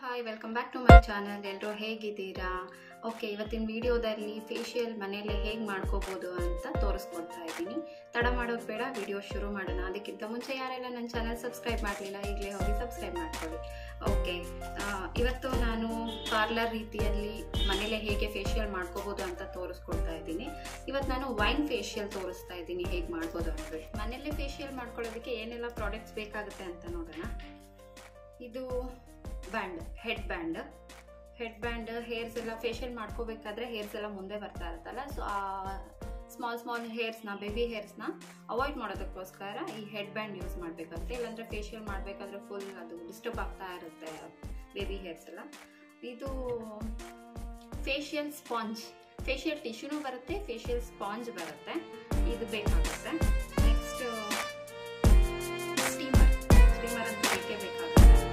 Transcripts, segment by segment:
Hi welcome back to my channel ಎಲ್ಲರೂ ಹೇಗಿದ್ದೀರಾ okay ಇವತ್ತಿನ ವಿಡಿಯೋದಲ್ಲಿ ಫೇಶಿಯಲ್ ಮನೆಯಲ್ಲೇ ಹೇಗೆ ಮಾಡ್ಕೋಬೋದು ಅಂತ ತೋರಿಸ್ಕೊಡ್ತಾ ಇದ್ದೀನಿ ತಡ ಮಾಡೋದು ಬೇಡ ವಿಡಿಯೋ ಶುರು ಮಾಡೋಣ ಅದಕ್ಕಿಂತ ಮುಂಚೆ ಯಾರೆಲ್ಲ ನನ್ನ ಚಾನಲ್ ಸಬ್ಸ್ಕ್ರೈಬ್ ಮಾಡಲಿಲ್ಲ ಈಗಲೇ ಹೋಗಿ ಸಬ್ಸ್ಕ್ರೈಬ್ ಮಾಡ್ಕೊಳ್ಳಿ ಓಕೆ ಇವತ್ತು ನಾನು ಪಾರ್ಲರ್ ರೀತಿಯಲ್ಲಿ ಮನೇಲೆ ಹೇಗೆ ಫೇಶಿಯಲ್ ಮಾಡ್ಕೋಬೋದು ಅಂತ ತೋರಿಸ್ಕೊಡ್ತಾ ಇದ್ದೀನಿ ಇವತ್ತು ನಾನು ವೈನ್ ಫೇಶಿಯಲ್ ತೋರಿಸ್ತಾ ಇದ್ದೀನಿ ಹೇಗೆ ಮಾಡ್ಬೋದು ಅಂದರೆ ಮನೆಯಲ್ಲೇ ಫೇಶಿಯಲ್ ಮಾಡ್ಕೊಳ್ಳೋದಕ್ಕೆ ಏನೆಲ್ಲ ಪ್ರಾಡಕ್ಟ್ಸ್ ಬೇಕಾಗುತ್ತೆ ಅಂತ ನೋಡೋಣ ಇದು band head band head band hairs ಎಲ್ಲ ಫೇಶಿಯಲ್ ಮಾಡ್ಕೋಬೇಕಾದ್ರೆ ಹೇರ್ಸ್ ಎಲ್ಲ ಮುಂದೆ ಬರ್ತಾ ಇರುತ್ತಲ್ಲ ಸೊ ಆ ಸ್ಮಾಲ್ ಸ್ಮಾಲ್ ಹೇರ್ಸ್ನ ಬೇಬಿ ಹೇರ್ಸ್ನ ಅವಾಯ್ಡ್ ಮಾಡೋದಕ್ಕೋಸ್ಕರ ಈ ಹೆಡ್ ಬ್ಯಾಂಡ್ ಯೂಸ್ ಮಾಡಬೇಕಾಗುತ್ತೆ ಇಲ್ಲಾಂದರೆ ಫೇಶಿಯಲ್ ಮಾಡಬೇಕಾದ್ರೆ ಫುಲ್ ಅದು ಡಿಸ್ಟರ್ಬ್ ಆಗ್ತಾ ಇರುತ್ತೆ ಬೇಬಿ ಹೇರ್ಸ್ ಎಲ್ಲ ಇದು ಫೇಶಿಯಲ್ ಸ್ಪಾಂಜ್ ಫೇಶಿಯಲ್ ಟಿಶ್ಯೂನೂ ಬರುತ್ತೆ ಫೇಶಿಯಲ್ ಸ್ಪಾಂಜ್ ಬರುತ್ತೆ ಇದು ಬೇಕಾಗುತ್ತೆ ನೆಕ್ಸ್ಟ್ ಸ್ಟೀಮರ್ ಸ್ಟೀಮರ್ ಅಂತ ಬೇಕೇ ಬೇಕಾಗುತ್ತೆ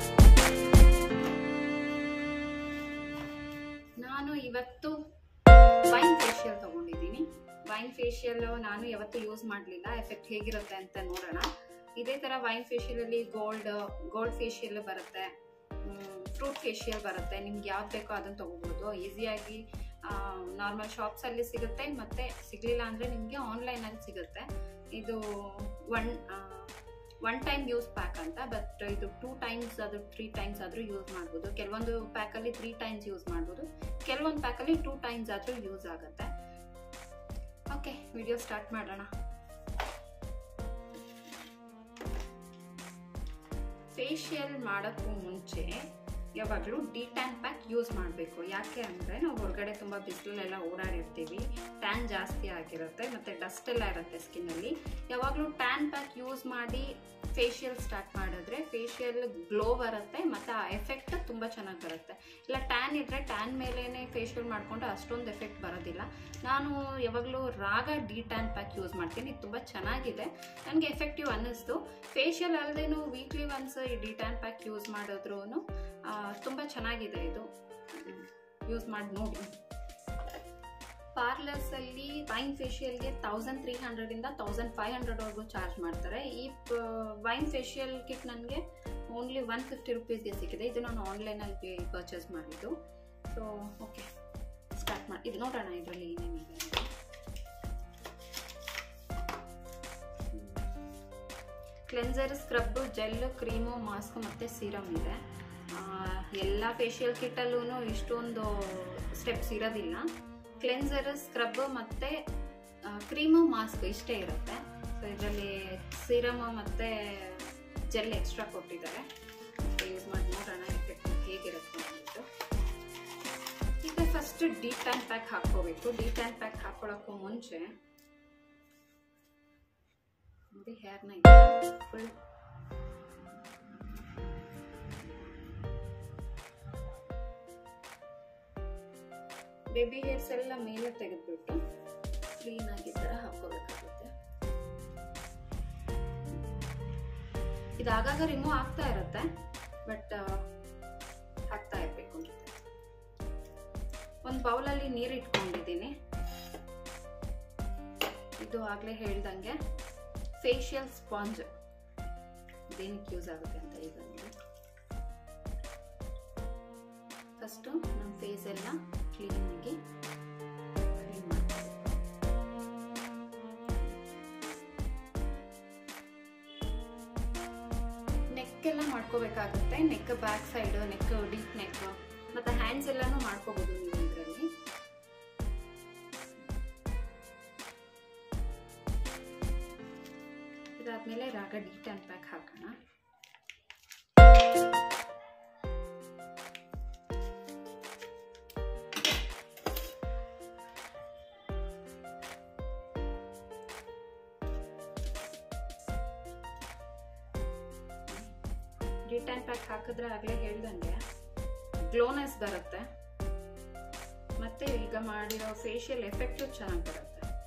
ನಾನು ಇವತ್ತು ವೈನ್ ಫೇಶಿಯಲ್ ತಗೊಂಡಿದ್ದೀನಿ ವೈನ್ ಫೇಶಿಯಲ್ ನಾನು ಯಾವತ್ತೂ ಯೂಸ್ ಮಾಡಲಿಲ್ಲ ಎಫೆಕ್ಟ್ ಹೇಗಿರುತ್ತೆ ಅಂತ ನೋಡೋಣ ಇದೇ ಥರ ವೈನ್ ಫೇಶಿಯಲಲ್ಲಿ ಗೋಲ್ಡ್ ಗೋಲ್ಡ್ ಫೇಶಿಯಲ್ ಬರುತ್ತೆ ಫ್ರೂಟ್ ಫೇಶಿಯಲ್ ಬರುತ್ತೆ ನಿಮ್ಗೆ ಯಾವ್ದು ಬೇಕೋ ಅದನ್ನು ತೊಗೋಬೋದು ಈಸಿಯಾಗಿ ನಾರ್ಮಲ್ ಶಾಪ್ಸಲ್ಲಿ ಸಿಗುತ್ತೆ ಮತ್ತು ಸಿಗಲಿಲ್ಲ ಅಂದರೆ ನಿಮಗೆ ಆನ್ಲೈನಲ್ಲಿ ಸಿಗುತ್ತೆ ಇದು one one time use pack ಅಂತ ಬಟ್ ಇದು ಟೂ ಟೈಮ್ಸ್ ಅದು ತ್ರೀ ಟೈಮ್ಸ್ ಆದರೂ ಯೂಸ್ ಮಾಡ್ಬೋದು ಕೆಲವೊಂದು ಪ್ಯಾಕಲ್ಲಿ ತ್ರೀ ಟೈಮ್ಸ್ ಯೂಸ್ ಮಾಡ್ಬೋದು ಕೆಲವೊಂದು ಪ್ಯಾಕಲ್ಲಿ ಟೂ ಟೈಮ್ಸ್ ಆದರೂ ಯೂಸ್ ಆಗುತ್ತೆ ಓಕೆ ವಿಡಿಯೋ ಸ್ಟಾರ್ಟ್ ಮಾಡೋಣ ಫೇಶಿಯಲ್ ಮಾಡೋಕ್ಕೂ ಮುಂಚೆ ಯಾವಾಗಲೂ ಡಿ ಟ್ಯಾನ್ ಪ್ಯಾಕ್ ಯೂಸ್ ಮಾಡಬೇಕು ಯಾಕೆ ಅಂದರೆ ನಾವು ಹೊರಗಡೆ ತುಂಬ ಬಿಸಿಲಲ್ಲೆಲ್ಲ ಓಡಾಡಿರ್ತೀವಿ ಟ್ಯಾನ್ ಜಾಸ್ತಿ ಆಗಿರುತ್ತೆ ಮತ್ತು ಡಸ್ಟ್ ಎಲ್ಲ ಇರುತ್ತೆ ಸ್ಕಿನ್ನಲ್ಲಿ ಯಾವಾಗಲೂ ಟ್ಯಾನ್ ಪ್ಯಾಕ್ ಯೂಸ್ ಮಾಡಿ ಫೇಶಿಯಲ್ ಸ್ಟಾರ್ಟ್ ಮಾಡಿದ್ರೆ ಫೇಶಿಯಲ್ ಗ್ಲೋ ಬರುತ್ತೆ ಮತ್ತು ಆ ಎಫೆಕ್ಟ್ ತುಂಬ ಚೆನ್ನಾಗಿ ಬರುತ್ತೆ ಇಲ್ಲ ಟ್ಯಾನ್ ಇದ್ದರೆ ಟ್ಯಾನ್ ಮೇಲೇ ಫೇಶಿಯಲ್ ಮಾಡಿಕೊಂಡು ಅಷ್ಟೊಂದು ಎಫೆಕ್ಟ್ ಬರೋದಿಲ್ಲ ನಾನು ಯಾವಾಗಲೂ ರಾಗ ಡಿ ಟ್ಯಾನ್ ಪ್ಯಾಕ್ ಯೂಸ್ ಮಾಡ್ತೀನಿ ಇದು ತುಂಬ ಚೆನ್ನಾಗಿದೆ ನನಗೆ ಎಫೆಕ್ಟಿವ್ ಅನ್ನಿಸ್ತು ಫೇಶಿಯಲ್ ಅಲ್ಲದೇನು ವೀಕ್ಲಿ ಒನ್ಸ್ ಈ ಡಿ ಟ್ಯಾನ್ ಪ್ಯಾಕ್ ಯೂಸ್ ಮಾಡಿದ್ರು ತುಂಬ ಚೆನ್ನಾಗಿದೆ ಇದು ಯೂಸ್ ಮಾಡಿ ನೋಡಿ ಪಾರ್ಲರ್ಸಲ್ಲಿ ವೈನ್ ಫೇಶಿಯಲ್ಗೆ ತೌಸಂಡ್ ತ್ರೀ ಹಂಡ್ರೆಡಿಂದ ತೌಸಂಡ್ ಫೈವ್ ಹಂಡ್ರೆಡ್ವರೆಗೂ ಚಾರ್ಜ್ ಮಾಡ್ತಾರೆ ಈ ವೈನ್ ಫೇಶಿಯಲ್ ಕಿಟ್ ನನಗೆ ಓನ್ಲಿ ಒನ್ ಫಿಫ್ಟಿ ರುಪೀಸ್ಗೆ ಸಿಕ್ಕಿದೆ ಇದು ನಾನು ಆನ್ಲೈನಲ್ಲಿ ಪರ್ಚೇಸ್ ಮಾಡಿದ್ದು ಸೊ ಓಕೆ ಸ್ಟಾರ್ಟ್ ಮಾಡಿ ಇದು ನೋಡೋಣ ಇದರಲ್ಲಿ ಏನೇನಿದೆ ಅಂತ cleanser scrub gel cream mask ಮತ್ತು ಸೀರಮ್ ಇದೆ ಎಲ್ಲ ಫೇಶಿಯಲ್ ಕಿಟ್ಟಲ್ಲೂ ಇಷ್ಟೊಂದು ಸ್ಟೆಪ್ಸ್ ಇರೋದಿಲ್ಲ ಕ್ಲೆನ್ಸರ್ ಸ್ಕ್ರಬ್ ಮತ್ತು ಕ್ರೀಮು ಮಾಸ್ಕ್ ಇಷ್ಟೇ ಇರುತ್ತೆ ಸೊ ಇದರಲ್ಲಿ ಸೀರಮ್ ಮತ್ತು ಜೆಲ್ ಎಕ್ಸ್ಟ್ರಾ ಕೊಟ್ಟಿದ್ದಾರೆ ಯೂಸ್ ಮಾಡಿ ನೋಡೋಣ ಎಫೆಕ್ಟ್ ಹೇಗಿರುತ್ತೆ ಅಂದ್ಬಿಟ್ಟು ಈಗ ಫಸ್ಟ್ ಡಿ ಟ್ಯಾನ್ ಪ್ಯಾಕ್ ಹಾಕ್ಕೋಬೇಕು ಡಿ ಟ್ಯಾನ್ ಪ್ಯಾಕ್ ಹಾಕೊಳ್ಳೋಕ್ಕೂ ಮುಂಚೆ ನೋಡಿ ಹೇರ್ನ ಫುಲ್ ಬೇಬಿ ಹೇರ್ಸ್ ಎಲ್ಲ ಮೇಲೆ ತೆಗೆದ್ಬಿಟ್ಟು ಕ್ಲೀನ್ ಆಗಿ ಥರ ಹಾಕೋಬೇಕಾಗುತ್ತೆ ಇದು ಆಗಾಗ ರಿಮೂವ್ ಆಗ್ತಾ ಇರುತ್ತೆ ಬಟ್ ಹಾಕ್ತಾ ಇರಬೇಕು ಒಂದು ಬೌಲಲ್ಲಿ ನೀರು ಇಟ್ಕೊಂಡಿದ್ದೀನಿ ಇದು ಆಗಲೇ ಹೇಳ್ದಂಗೆ ಫೇಶಿಯಲ್ ಸ್ಪಾಂಜ್ ಇದೇನಕ್ಕೆ ಯೂಸ್ ಆಗುತ್ತೆ ಅಂತ ಈಗ ಫಸ್ಟು ನಮ್ಮ ಫೇಸ್ ಎಲ್ಲ ಕ್ಲೀನಾಗಿ ಕ್ಲೀನ್ ಮಾಡ್ತೀವಿ ನೆಕ್ ಎಲ್ಲ ಮಾಡ್ಕೋಬೇಕಾಗುತ್ತೆ neck back side neck deep neck ಮತ್ತು ಹ್ಯಾಂಡ್ಸ್ ಎಲ್ಲಾನು ಮಾಡ್ಕೋಬೋದು ನೀವು ಇದರಲ್ಲಿ ಇದಾದ್ಮೇಲೆ ರಾಗ ಡಿ ಟ್ಯಾನ್ ಪ್ಯಾಕ್ ಹಾಕೋಣ ಡಿ ಟ್ಯಾನ್ ಪ್ಯಾಕ್ ಹಾಕಿದ್ರೆ ಆಗಲೇ ಹೇಳ್ದಂಗೆ ಗ್ಲೋನೆಸ್ ಬರುತ್ತೆ ಮತ್ತೆ ಈಗ ಮಾಡಿರೋ ಫೇಶಿಯಲ್ ಎಫೆಕ್ಟು ಚೆನ್ನಾಗಿ ಬರುತ್ತೆ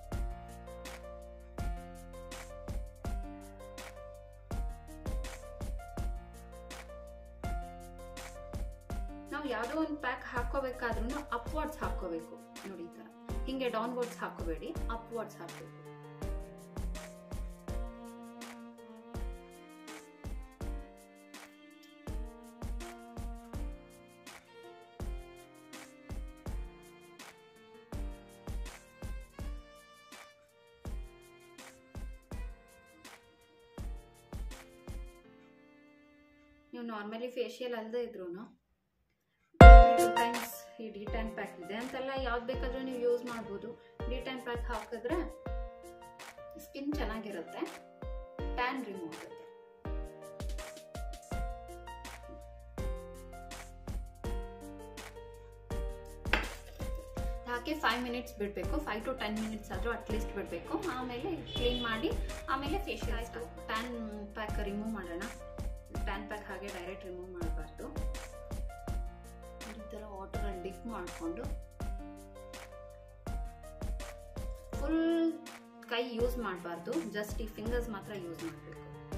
ನಾವು ಯಾವುದೋ ಒಂದು ಪ್ಯಾಕ್ ಹಾಕೋಬೇಕಾದ್ರೂ ಅಪ್ವರ್ಡ್ಸ್ ಹಾಕೋಬೇಕು ನೋಡಿ ಈ ಥರ ಹಿಂಗೆ ಡೌನ್ವರ್ಡ್ಸ್ ಹಾಕೋಬೇಡಿ ಅಪ್ವರ್ಡ್ಸ್ ಹಾಕಬೇಕು ನೀವು ನಾರ್ಮಲಿ ಫೇಶಿಯಲ್ ಅಲ್ಲದೆ ಇದ್ರೂ ಟು ಟೈಮ್ಸ್ ಈ ಡಿ ಟ್ಯಾನ್ ಪ್ಯಾಕ್ ಇದೆ ಅಂತೆಲ್ಲ ಯಾವ್ದು ಬೇಕಾದರೂ ನೀವು ಯೂಸ್ ಮಾಡ್ಬೋದು ಡಿ ಟ್ಯಾನ್ ಪ್ಯಾಕ್ ಹಾಕಿದ್ರೆ ಸ್ಕಿನ್ ಚೆನ್ನಾಗಿರುತ್ತೆ ಟ್ಯಾನ್ ರಿಮೂವ್ ಆಗುತ್ತೆ ಹಾಕಿ ಫೈವ್ ಮಿನಿಟ್ಸ್ ಬಿಡಬೇಕು ಫೈವ್ ಟು ಟೆನ್ ಮಿನಿಟ್ಸ್ ಆದರೂ ಅಟ್ಲೀಸ್ಟ್ ಬಿಡಬೇಕು ಆಮೇಲೆ ಕ್ಲೀನ್ ಮಾಡಿ ಆಮೇಲೆ ಫೇಶಿಯಲ್ ಆಯಿತು ಟ್ಯಾನ್ ಪ್ಯಾಕ್ ರಿಮೂವ್ ಮಾಡೋಣ ಟ್ಯಾನ್ ಪ್ಯಾಕ್ ಹಾಗೆ ಡೈರೆಕ್ಟ್ ರಿಮೂವ್ ಮಾಡಬಾರ್ದು ಈ ಥರ ವಾಟರಲ್ಲಿ ಡಿಪ್ ಮಾಡಿಕೊಂಡು ಫುಲ್ ಕೈ ಯೂಸ್ ಮಾಡಬಾರ್ದು ಜಸ್ಟ್ ಈ ಫಿಂಗರ್ಸ್ ಮಾತ್ರ ಯೂಸ್ ಮಾಡಬೇಕು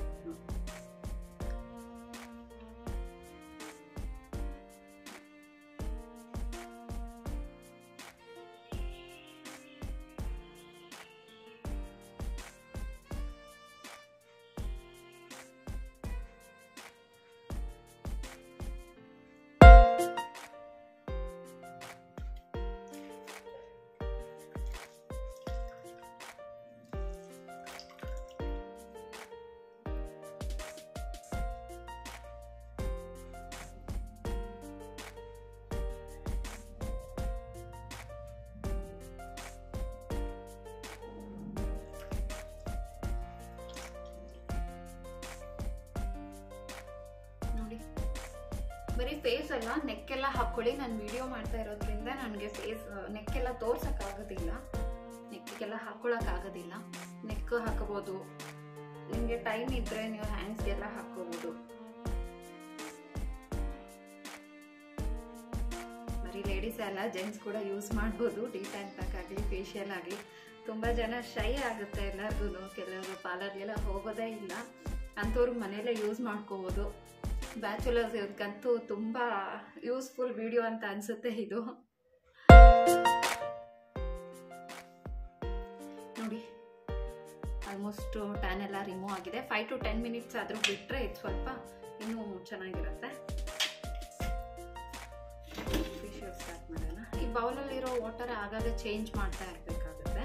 ನೋಡಿ ಬರೀ ಫೇಸ್ ಅಲ್ಲ ನೆಕ್ ಎಲ್ಲ ಹಾಕೊಳ್ಳಿ ನಾನು ವಿಡಿಯೋ ಮಾಡ್ತಾ ಇರೋದ್ರಿಂದ ನನಗೆ ಫೇಸ್ ನೆಕ್ ಎಲ್ಲ ತೋರ್ಸಕ್ ಆಗೋದಿಲ್ಲ ನೆಕ್ಗೆಲ್ಲ ಹಾಕೊಳಕ್ ಆಗೋದಿಲ್ಲ ನೆಕ್ ಹಾಕೋಬಹುದು ನಿಮಗೆ ಟೈಮ್ ಇದ್ರೆ ನೀವು ಹ್ಯಾಂಡ್ಸ್ಗೆಲ್ಲ ಹಾಕೋಬಹುದು ಬರೀ ಲೇಡೀಸ್ ಅಲ್ಲ ಜೆಂಟ್ಸ್ ಕೂಡ ಯೂಸ್ ಮಾಡ್ಬೋದು ಡಿ ಟ್ಯಾನ್ ಪ್ಯಾಕ್ ಆಗಲಿ ಫೇಶಿಯಲ್ ಆಗಲಿ ತುಂಬ ಜನ ಶೈ ಆಗುತ್ತೆ ಎಲ್ಲರಿಗೂ ಕೆಲವರು ಪಾರ್ಲರ್ಗೆಲ್ಲ ಹೋಗೋದೇ ಇಲ್ಲ ಅಂಥವ್ರು ಮನೆಯಲ್ಲೇ ಯೂಸ್ ಮಾಡ್ಕೋಬೋದು ಬ್ಯಾಚುಲರ್ಸ್ ಇವ್ರಿಗಂತೂ ತುಂಬ ಯೂಸ್ಫುಲ್ ವಿಡಿಯೋ ಅಂತ ಅನಿಸುತ್ತೆ ಇದು ನೋಡಿ ಆಲ್ಮೋಸ್ಟ್ ಟ್ಯಾನ್ ಎಲ್ಲ ರಿಮೂವ್ ಆಗಿದೆ ಫೈವ್ ಟು ಟೆನ್ ಮಿನಿಟ್ಸ್ ಆದರೂ ಬಿಟ್ಟರೆ ಇದು ಸ್ವಲ್ಪ ಇನ್ನೂ ಚೆನ್ನಾಗಿರುತ್ತೆ ಫೇಶಿಯಲ್ ಸ್ಟಾರ್ಟ್ ಮಾಡೋಣ ಈ ಬೌಲಲ್ಲಿರೋ ವಾಟರ್ ಆಗಾಗ ಚೇಂಜ್ ಮಾಡ್ತಾ ಇರಬೇಕಾಗುತ್ತೆ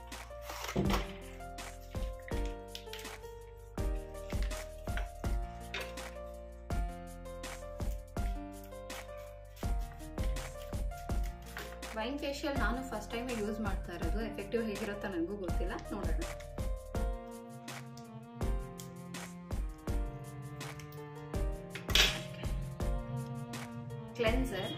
ವೈನ್ ಫೇಶಿಯಲ್ ನಾನು ಫಸ್ಟ್ ಟೈಮ್ ಯೂಸ್ ಮಾಡ್ತಾ ಇರೋದು ಎಫೆಕ್ಟಿವ್ ಹೇಗಿರುತ್ತೋ ನನಗೂ ಗೊತ್ತಿಲ್ಲ ನೋಡೋಣ ಕ್ಲೆನ್ಸರ್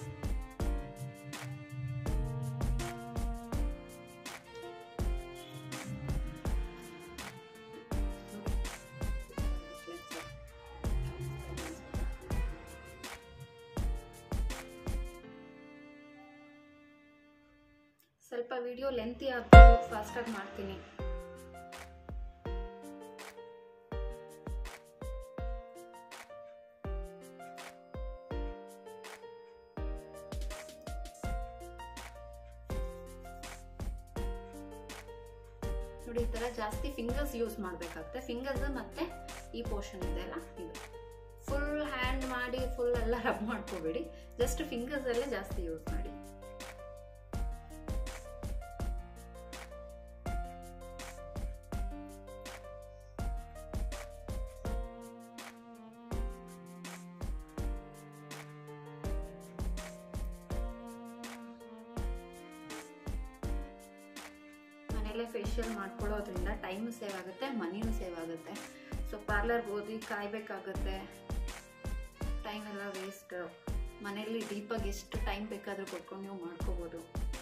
ಸ್ವಲ್ಪ ವಿಡಿಯೋ ಲೆಂತಿ ಆಗ್ಬೋದು ಫಾಸ್ಟಾಗಿ ಮಾಡ್ತೀನಿ ನೋಡಿ ಈ ಥರ ಜಾಸ್ತಿ ಫಿಂಗರ್ಸ್ ಯೂಸ್ ಮಾಡಬೇಕಾಗುತ್ತೆ ಫಿಂಗರ್ಸ್ ಮತ್ತೆ ಈ ಪೋರ್ಷನ್ ಇದೆ ಅಲ್ಲ ಇದು ಫುಲ್ ಹ್ಯಾಂಡ್ ಮಾಡಿ ಫುಲ್ ಎಲ್ಲ ರಬ್ ಮಾಡ್ಕೋಬೇಡಿ ಜಸ್ಟ್ ಫಿಂಗರ್ಸ್ ಅಲ್ಲೇ ಜಾಸ್ತಿ ಯೂಸ್ ಮಾಡಿ ಮನೆಯಲ್ಲೇ ಫೇಶಿಯಲ್ ಮಾಡ್ಕೊಳ್ಳೋದ್ರಿಂದ ಟೈಮ್ ಸೇವ್ ಆಗುತ್ತೆ ಮನಿನೂ ಸೇವ್ ಆಗುತ್ತೆ ಸೊ ಪಾರ್ಲರ್ಗೆ ಹೋಗಿ ಕಾಯ್ಬೇಕಾಗುತ್ತೆ ಟೈಮ್ ಎಲ್ಲ ವೇಸ್ಟ್ ಮನೆಯಲ್ಲಿ ಡೀಪಾಗಿ ಎಷ್ಟು ಟೈಮ್ ಬೇಕಾದರೂ ಕೊಟ್ಕೊಂಡು ನೀವು ಮಾಡ್ಕೋಬೋದು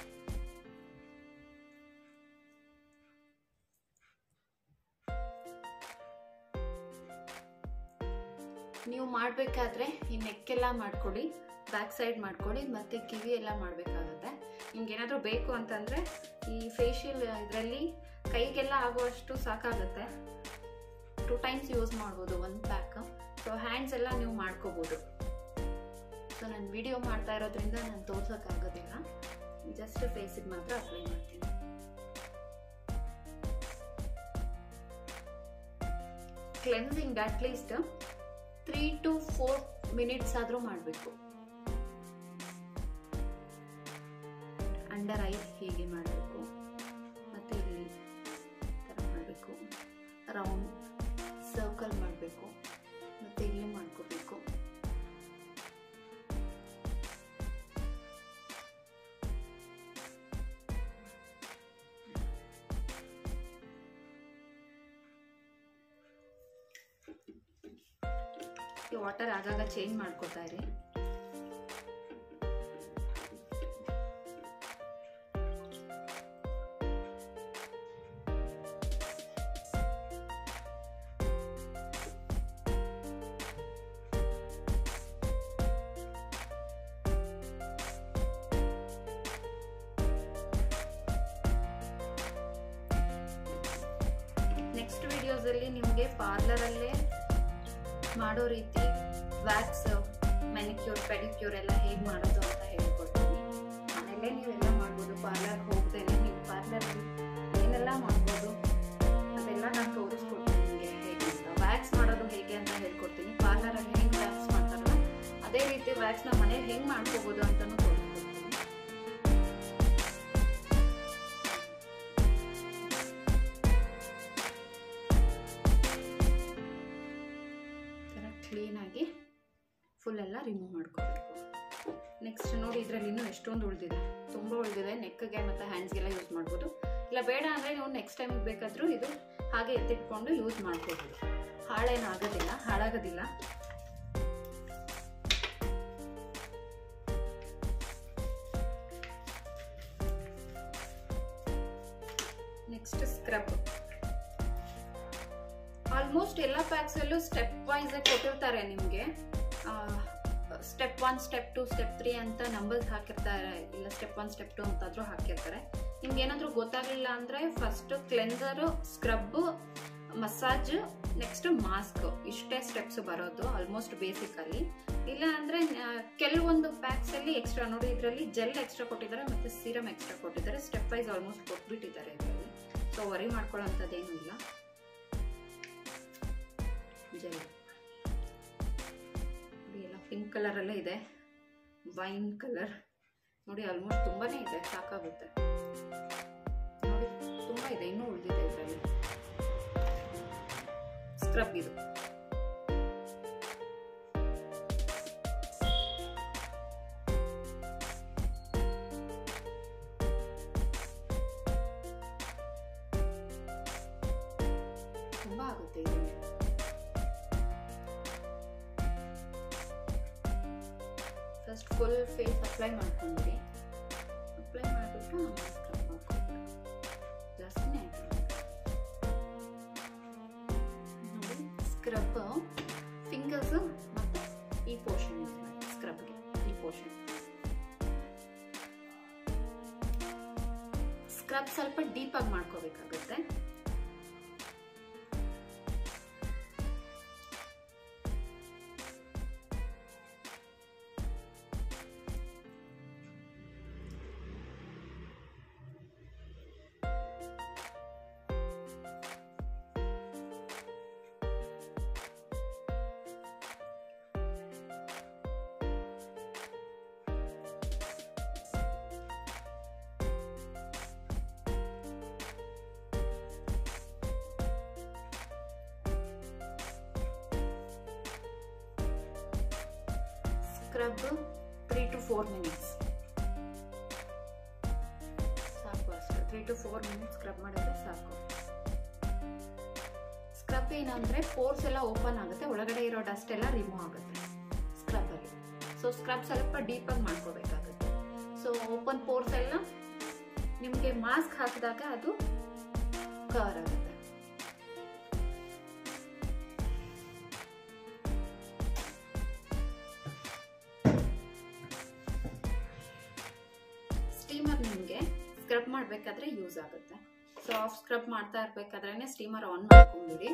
ನೀವು ಮಾಡಬೇಕಾದ್ರೆ ಈ ನೆಕ್ಕೆಲ್ಲ ಮಾಡ್ಕೊಳ್ಳಿ ಬ್ಯಾಕ್ ಸೈಡ್ ಮಾಡ್ಕೊಳ್ಳಿ ಮತ್ತು ಕಿವಿ ಎಲ್ಲ ಮಾಡಬೇಕಾಗುತ್ತೆ ನಿಮ್ಗೇನಾದರೂ ಬೇಕು ಅಂತಂದರೆ ಈ ಫೇಶಿಯಲ್ ಇದರಲ್ಲಿ ಕೈಗೆಲ್ಲ ಆಗುವಷ್ಟು ಸಾಕಾಗುತ್ತೆ ಟೂ ಟೈಮ್ಸ್ ಯೂಸ್ ಮಾಡ್ಬೋದು ಒಂದು ಪ್ಯಾಕ್ ಸೊ ಹ್ಯಾಂಡ್ಸ್ ಎಲ್ಲ ನೀವು ಮಾಡ್ಕೋಬೋದು ಸೊ ನಾನು ವಿಡಿಯೋ ಮಾಡ್ತಾ ಇರೋದ್ರಿಂದ ನಾನು ತೋರ್ಸೋಕ್ಕಾಗೋದಿಲ್ಲ ಜಸ್ಟ್ ಫೇಸಿಗೆ ಮಾತ್ರ ಅಪ್ಲೈ ಮಾಡ್ತೀನಿ cleansing at least three to four minutes ಆದರೂ ಮಾಡಬೇಕು ಅಂಡರ್ ಐ ಹೀಗೆ ಮಾಡಬೇಕು ಮತ್ತು ಇಲ್ಲಿ ಥರ ಮಾಡಬೇಕು ರೌಂಡ್ ಸರ್ಕಲ್ ಮಾಡಬೇಕು ಮತ್ತು ಇಲ್ಲಿ ಮಾಡ್ಕೋಬೇಕು ಈ ವಾಟರ್ ಆಗಾಗ ಚೇಂಜ್ ಮಾಡ್ಕೊತಾ ಇರಿ ನೆಕ್ಸ್ಟ್ ವಿಡಿಯೋಸಲ್ಲಿ ನಿಮಗೆ ಪಾರ್ಲರಲ್ಲೇ ಮಾಡೋ ರೀತಿ ವ್ಯಾಕ್ಸ್ ಮೆನಿಕ್ಯೂರ್ ಪೆಡಿಕ್ಯೂರ್ ಎಲ್ಲ ಹೇಗೆ ಮಾಡೋದು ಅಂತ ಹೇಳ್ಕೊಡ್ತೀನಿ ಮನೆಯಲ್ಲೇ ನೀವೆಲ್ಲ ಮಾಡ್ಬೋದು ಪಾರ್ಲರ್ ಹೋಗ್ದೇನೆ ನೀವು ಪಾರ್ಲರ್ ಏನೆಲ್ಲ ಮಾಡ್ಬೋದು ಅದೆಲ್ಲ ನಾನು ತೋರಿಸ್ಕೊಡ್ತೀನಿ ನಿಮಗೆ ಹೇಗೆ ಅಂತ ವ್ಯಾಕ್ಸ್ ಮಾಡೋದು ಹೇಗೆ ಅಂತ ಹೇಳ್ಕೊಡ್ತೀನಿ ಪಾರ್ಲರಲ್ಲಿ ಹೆಂಗೆ ವ್ಯಾಕ್ಸ್ ಮಾಡ್ತಾರಲ್ಲ ಅದೇ ರೀತಿ ವ್ಯಾಕ್ಸ್ನ ಮನೇಲಿ ಹೆಂಗೆ ಮಾಡ್ಕೋಬೋದು ಅಂತಲೂ ತೋರಿಸ್ಕೊಡ್ತೀನಿ ಥರ ಕ್ಲೀನಾಗಿ ಫುಲ್ ಎಲ್ಲ ರಿಮೂವ್ ಮಾಡ್ಕೋಬೇಕು ನೆಕ್ಸ್ಟ್ ನೋಡಿ ಇದರಲ್ಲಿ ಇನ್ನೂ ಎಷ್ಟೊಂದು ಉಳಿದಿದೆ ತುಂಬ ಉಳಿದಿದೆ ನೆಕ್ಗೆ ಮತ್ತು ಹ್ಯಾಂಡ್ಸ್ಗೆಲ್ಲ ಯೂಸ್ ಮಾಡ್ಬೋದು ಇಲ್ಲ ಬೇಡ ಅಂದರೆ ನೀವು ನೆಕ್ಸ್ಟ್ ಟೈಮ್ ಬೇಕಾದರೂ ಇದು ಹಾಗೆ ಎತ್ತಿಟ್ಕೊಂಡು ಯೂಸ್ ಮಾಡ್ಕೋಬೋದು ಹಾಳೇನು ಆಗೋದಿಲ್ಲ ಹಾಳಾಗೋದಿಲ್ಲ ನೆಕ್ಸ್ಟ್ ಸ್ಕ್ರಬ್ ಆಲ್ಮೋಸ್ಟ್ ಎಲ್ಲ ಪ್ಯಾಕ್ಸಲ್ಲೂ ಸ್ಟೆಪ್ ವೈಸ್ ಕೊಟ್ಟಿರ್ತಾರೆ ನಿಮಗೆ step one step two step three ಅಂತ ನಂಬರ್ಸ್ ಹಾಕಿರ್ತಾರೆ ಇಲ್ಲ ಸ್ಟೆಪ್ ಒನ್ ಸ್ಟೆಪ್ ಟು ಅಂತಾದರೂ ಹಾಕಿರ್ತಾರೆ ನಿಮ್ಗೆ ಏನಾದರೂ ಗೊತ್ತಾಗಲಿಲ್ಲ ಅಂದರೆ first cleanser scrub massage next mask ಇಷ್ಟೇ ಸ್ಟೆಪ್ಸ್ ಬರೋದು ಆಲ್ಮೋಸ್ಟ್ ಬೇಸಿಕಲ್ಲಿ ಇಲ್ಲ ಅಂದರೆ ಕೆಲವೊಂದು ಪ್ಯಾಕ್ಸಲ್ಲಿ ಎಕ್ಸ್ಟ್ರಾ ನೋಡಿ ಇದರಲ್ಲಿ ಜೆಲ್ ಎಕ್ಸ್ಟ್ರಾ ಕೊಟ್ಟಿದ್ದಾರೆ ಮತ್ತು ಸೀರಮ್ ಎಕ್ಸ್ಟ್ರಾ ಕೊಟ್ಟಿದ್ದಾರೆ ಸ್ಟೆಪ್ ವೈಸ್ ಆಲ್ಮೋಸ್ಟ್ ಕೊಟ್ಬಿಟ್ಟಿದ್ದಾರೆ ಇದರಲ್ಲಿ ಸೊ ವರಿ ಮಾಡ್ಕೊಳ್ಳೋಂಥದ್ದೇನೂ ಇಲ್ಲ ಜೆಲ್ ಎಲ್ಲ ಪಿಂಕ್ ಕಲರಲ್ಲೇ ಇದೆ ವೈನ್ ಕಲರ್ ನೋಡಿ ಆಲ್ಮೋಸ್ಟ್ ತುಂಬಾ ಇದೆ ಸಾಕಾಗುತ್ತೆ ನೋಡಿ ತುಂಬ ಇದೆ ಇನ್ನೂ ಉಳಿದಿದೆ ಇದರಲ್ಲಿ ಸ್ಕ್ರಬ್ ಇದು ತುಂಬ ಆಗುತ್ತೆ ಇದರಲ್ಲಿ ಫಸ್ಟ್ ಫುಲ್ ಫೇಸ್ ಅಪ್ಲೈ ಮಾಡ್ಕೊಂಡ್ರಿ ಅಪ್ಲೈ ಮಾಡಿಬಿಟ್ಟು ಆಮೇಲೆ ಸ್ಕ್ರಬ್ ಮಾಡ್ಕೊಬೇಕು ಜಾಸ್ತಿನೇ ಆಯ್ತು ನೋಡಿ ಸ್ಕ್ರಬ್ ಫಿಂಗರ್ಸ್ ಮತ್ತು ಈ ಪೋರ್ಷನ್ ಯೂಸ್ ಮಾಡಿ ಸ್ಕ್ರಬ್ಗೆ ಈ ಪೋರ್ಷನ್ ಸ್ಕ್ರಬ್ ಸ್ವಲ್ಪ ಡೀಪಾಗಿ ಮಾಡ್ಕೋಬೇಕಾಗುತ್ತೆ scrub three to four minutes ಸಾಕು ಅಷ್ಟೇ three to four minutes scrub ಮಾಡಿದ್ರೆ ಸಾಕು ಸ್ಕ್ರಬ್ ಏನಂದ್ರೆ ಪೋರ್ಸ್ ಎಲ್ಲ ಓಪನ್ ಆಗುತ್ತೆ ಒಳಗಡೆ ಇರೋ ಡಸ್ಟ್ ಎಲ್ಲ ರಿಮೂವ್ ಆಗುತ್ತೆ ಸ್ಕ್ರಬ್ ಅಲ್ಲಿ ಸೊ ಸ್ಕ್ರಬ್ ಸ್ವಲ್ಪ ಡೀಪಾಗಿ ಮಾಡ್ಕೋಬೇಕಾಗುತ್ತೆ ಸೊ ಓಪನ್ ಪೋರ್ಸ್ ಎಲ್ಲ ನಿಮಗೆ ಮಾಸ್ಕ್ ಹಾಕಿದಾಗ ಅದು ಕವರ್ ಆಗುತ್ತೆ ಸ್ಟೀಮರ್ ನಿಮಗೆ ಸ್ಕ್ರಬ್ ಮಾಡಬೇಕಾದ್ರೆ ಯೂಸ್ ಆಗುತ್ತೆ ಸೊ ಆಫ್ ಸ್ಕ್ರಬ್ ಮಾಡ್ತಾ ಇರ್ಬೇಕಾದ್ರೆ ಸ್ಟೀಮರ್ ಆನ್ ಮಾಡ್ಕೊಂಡ್ಬಿಡಿ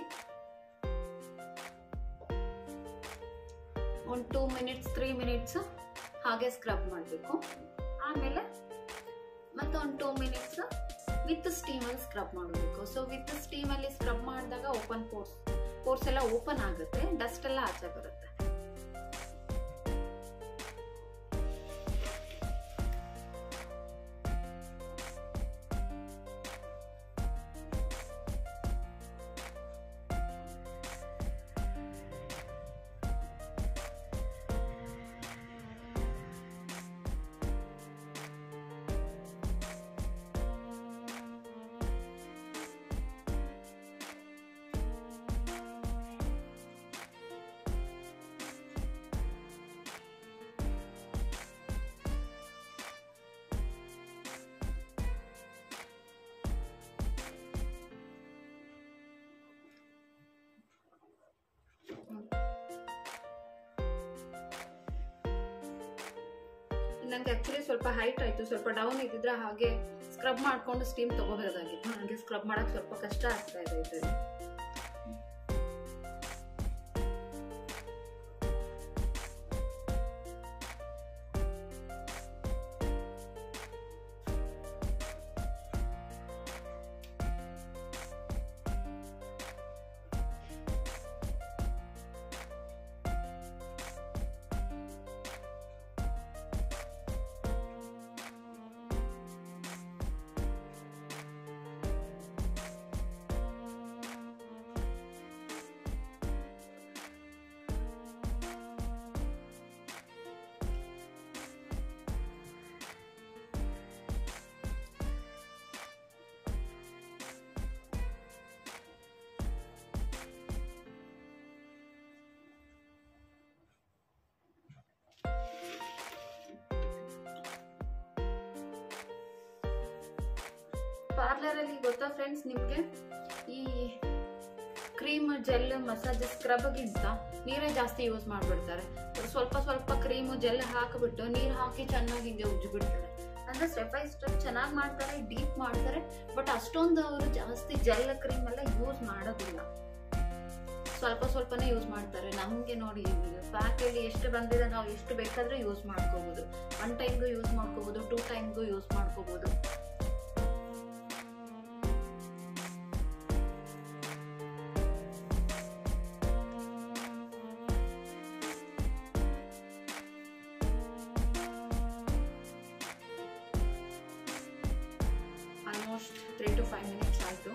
ಒಂದು ಟೂ ಮಿನಿಟ್ಸ್ ತ್ರೀ ಮಿನಿಟ್ಸ್ ಹಾಗೆ ಸ್ಕ್ರಬ್ ಮಾಡಬೇಕು ಆಮೇಲೆ ಮತ್ತೆ ಒಂದು ಟೂ ಮಿನಿಟ್ಸ್ ವಿತ್ ಸ್ಟೀಮಲ್ಲಿ ಸ್ಕ್ರಬ್ ಮಾಡಬೇಕು ಸೊ ವಿತ್ ಸ್ಟೀಮಲ್ಲಿ ಸ್ಕ್ರಬ್ ಮಾಡಿದಾಗ ಓಪನ್ ಪೋರ್ಸ್ ಪೋರ್ಸ್ ಎಲ್ಲ ಓಪನ್ ಆಗುತ್ತೆ ಡಸ್ಟ್ ಎಲ್ಲ ಆಚೆ ಬರುತ್ತೆ ನನಗೆ ಆ್ಯಕ್ಚುಲಿ ಸ್ವಲ್ಪ ಹೈಟ್ ಆಯಿತು ಸ್ವಲ್ಪ ಡೌನ್ ಇದ್ದಿದ್ರೆ ಹಾಗೆ ಸ್ಕ್ರಬ್ ಮಾಡಿಕೊಂಡು ಸ್ಟೀಮ್ ತೊಗೋಬೋದಾಗಿತ್ತು ನನಗೆ ಸ್ಕ್ರಬ್ ಮಾಡೋಕ್ಕೆ ಸ್ವಲ್ಪ ಕಷ್ಟ ಆಗ್ತಾ ಇದೆ ಇದರಲ್ಲಿ ಪಾರ್ಲರಲ್ಲಿ ಗೊತ್ತಾ ಫ್ರೆಂಡ್ಸ್ ನಿಮಗೆ ಈ ಕ್ರೀಮ್ ಜೆಲ್ ಮಸಾಜ್ ಸ್ಕ್ರಬ್ಗಿಂತ ನೀರೇ ಜಾಸ್ತಿ ಯೂಸ್ ಮಾಡಿಬಿಡ್ತಾರೆ ಸ್ವಲ್ಪ ಸ್ವಲ್ಪ ಕ್ರೀಮು ಜೆಲ್ ಹಾಕಿಬಿಟ್ಟು ನೀರು ಹಾಕಿ ಚೆನ್ನಾಗಿ ಹಿಂಗೆ ಉಜ್ಜಿಬಿಡ್ತಾರೆ ಅಂದರೆ ಸ್ಟೆಪ್ ಬೈ ಸ್ಟೆಪ್ ಚೆನ್ನಾಗಿ ಮಾಡ್ತಾರೆ ಡೀಪ್ ಮಾಡ್ತಾರೆ ಬಟ್ ಅಷ್ಟೊಂದು ಅವರು ಜಾಸ್ತಿ ಜೆಲ್ ಕ್ರೀಮ್ ಎಲ್ಲ ಯೂಸ್ ಮಾಡೋದಿಲ್ಲ ಸ್ವಲ್ಪ ಸ್ವಲ್ಪನೇ ಯೂಸ್ ಮಾಡ್ತಾರೆ ನಮಗೆ ನೋಡಿ ಪ್ಯಾಕಲ್ಲಿ ಎಷ್ಟು ಬಂದಿದೆ ನಾವು ಎಷ್ಟು ಬೇಕಾದರೆ ಯೂಸ್ ಮಾಡ್ಕೋಬೋದು ಒನ್ ಟೈಮ್ಗೂ ಯೂಸ್ ಮಾಡ್ಕೋಬೋದು ಟೂ ಟೈಮ್ಗೂ ಯೂಸ್ ಮಾಡ್ಕೋಬೋದು almost three to five minutes ಆಯಿತು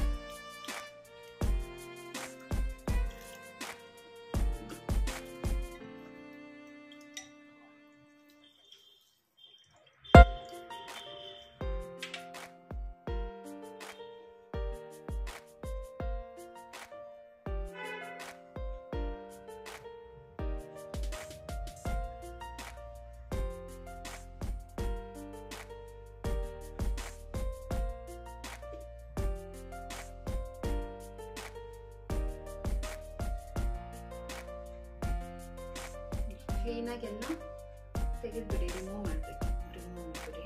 ಕ್ಲೀನಾಗೆಲ್ಲ ತೆಗೆದ್ಬಿಡಿ ರಿಮೂವ್ ಮಾಡಬೇಕು ರಿಮೂವ್ ಮಾಡಿಬಿಡಿ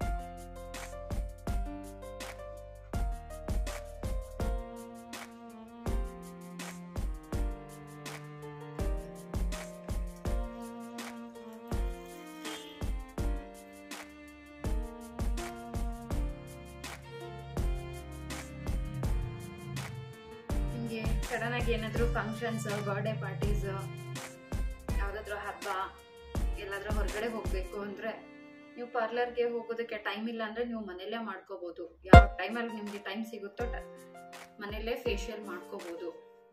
ನಿಮಗೆ ಸಡನ್ ಆಗಿ ಏನಾದರೂ ಫಂಕ್ಷನ್ಸ್ ಬರ್ಡೇ ಪಾರ್ಟೀಸ್ ಯಾವುದಾದ್ರೂ ಹಬ್ಬ ಎಲ್ಲಾದ್ರೂ ಹೊರಗಡೆ ಹೋಗಬೇಕು ಅಂದರೆ ನೀವು ಪಾರ್ಲರ್ಗೆ ಹೋಗೋದಕ್ಕೆ ಟೈಮ್ ಇಲ್ಲ ಅಂದರೆ ನೀವು ಮನೆಯಲ್ಲೇ ಮಾಡ್ಕೋಬೋದು ಯಾವ ಟೈಮಲ್ಲಿ ನಿಮಗೆ ಟೈಮ್ ಸಿಗುತ್ತೋ ಟ ಮನೆಯಲ್ಲೇ ಫೇಶಿಯಲ್ ಮಾಡ್ಕೋಬೋದು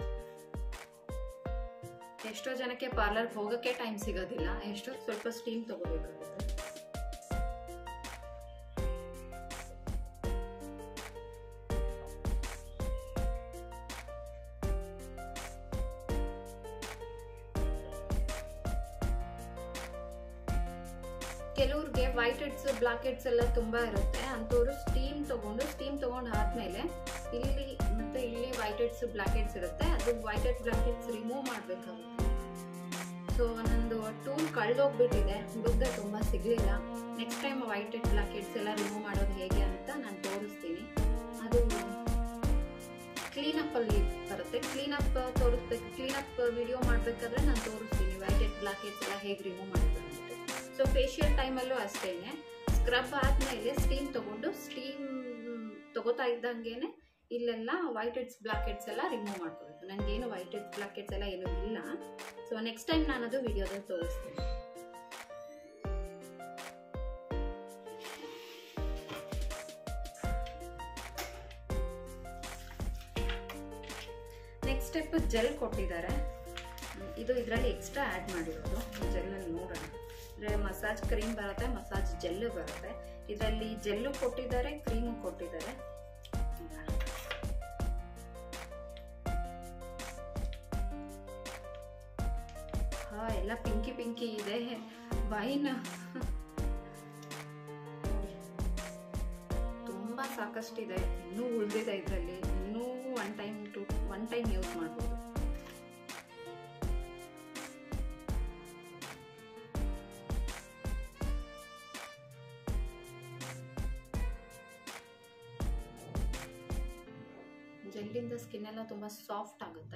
ಎಷ್ಟೋ ಜನಕ್ಕೆ ಪಾರ್ಲರ್ಗೆ ಹೋಗೋಕ್ಕೆ ಟೈಮ್ ಸಿಗೋದಿಲ್ಲ ಎಷ್ಟೋ ಸ್ವಲ್ಪ ಸ್ಟೀಮ್ ತಗೋಬೇಕಾಗುತ್ತೆ ಕೆಲವ್ರಿಗೆ ವೈಟ್ ಹೆಡ್ಸ್ ಬ್ಲಾಕ್ ಹೆಡ್ಸ್ ಎಲ್ಲ ತುಂಬಾ ಇರುತ್ತೆ ಅಂಥವ್ರು ಸ್ಟೀಮ್ ತಗೊಂಡು ಸ್ಟೀಮ್ ತಗೊಂಡು ಆದ್ಮೇಲೆ ಇಲ್ಲಿ ಮತ್ತೆ ಇಲ್ಲಿ ವೈಟ್ ಹೆಡ್ಸ್ ಬ್ಲಾಕ್ ಹೆಡ್ಸ್ ಇರುತ್ತೆ ಅದು whitehead blackheads remove ಮಾಡಬೇಕಾಗುತ್ತೆ ಸೊ ನಂದು ಟೂಲ್ ಕಳ್ದೋಗ್ಬಿಟ್ಟಿದೆ ಹುಡುಗದೆ ತುಂಬ ಸಿಗಲಿಲ್ಲ next time whitehead blackheads ಎಲ್ಲ ರಿಮೂವ್ ಮಾಡೋದು ಹೇಗೆ ಅಂತ ನಾನು ತೋರಿಸ್ತೀನಿ ಅದು ಕ್ಲೀನಪ್ ಅಲ್ಲಿ ಬರುತ್ತೆ ಕ್ಲೀನಪ್ ತೋರಿಸ್ಬೇಕು ಕ್ಲೀನಪ್ ವಿಡಿಯೋ ಮಾಡಬೇಕಾದ್ರೆ ನಾನು ತೋರಿಸ್ತೀನಿ ವೈಟ್ ಹೆಡ್ ಬ್ಲಾಕ್ ಹೆಡ್ಸ್ ಎಲ್ಲ ಹೇಗೆ ರಿಮೂವ್ ಮಾಡೋದು ಅಂತ ಸೊ ಫೇಶಿಯಲ್ ಟೈಮಲ್ಲೂ ಅಷ್ಟೇ ಸ್ಕ್ರಬ್ ಆದಮೇಲೆ ಸ್ಟೀಮ್ ತಗೊಂಡು ಸ್ಟೀಮ್ ತಗೋತಾ ಇದ್ದಂಗೆನೆ ಇಲ್ಲೆಲ್ಲ ವೈಟ್ ಹೆಡ್ಸ್ ಬ್ಲಾಕ್ ಹೆಡ್ಸ್ ಎಲ್ಲ ರಿಮೂವ್ ಮಾಡ್ಕೋಬೇಕು ನನಗೇನು ವೈಟ್ ಹೆಡ್ಸ್ ಬ್ಲಾಕ್ ಹೆಡ್ಸ್ ಎಲ್ಲ ಏನೂ ಇಲ್ಲ ಸೊ ನೆಕ್ಸ್ಟ್ ಟೈಮ್ ನಾನು ಅದು ವಿಡಿಯೋದಲ್ಲಿ ತೋರಿಸ್ತೀನಿ ನೆಕ್ಸ್ಟ್ ಸ್ಟೆಪ್ ಜೆಲ್ ಕೊಟ್ಟಿದ್ದಾರೆ ಇದು ಇದರಲ್ಲಿ ಎಕ್ಸ್ಟ್ರಾ ಆ್ಯಡ್ ಮಾಡಿರೋದು ಜೆಲ್ಲಲ್ಲಿ ನೋಡೋಣ ಅಂದರೆ ಮಸಾಜ್ ಕ್ರೀಮ್ ಬರುತ್ತೆ ಮಸಾಜ್ ಜೆಲ್ಲು ಬರುತ್ತೆ ಇದರಲ್ಲಿ ಜೆಲ್ಲು ಕೊಟ್ಟಿದ್ದಾರೆ ಕ್ರೀಮು ಕೊಟ್ಟಿದ್ದಾರೆ ಹಾ ಎಲ್ಲ ಪಿಂಕಿ ಪಿಂಕಿ ಇದೆ ವೈನ್ ತುಂಬ ಸಾಕಷ್ಟಿದೆ ಇನ್ನೂ ಉಳಿದಿದೆ ಇದರಲ್ಲಿ ಇನ್ನೂ one time two one time use ಮಾಡ್ಬೋದು ಮೇಲಿಂದ ಸ್ಕಿನ್ ಎಲ್ಲ ತುಂಬ ಸಾಫ್ಟ್ ಆಗುತ್ತೆ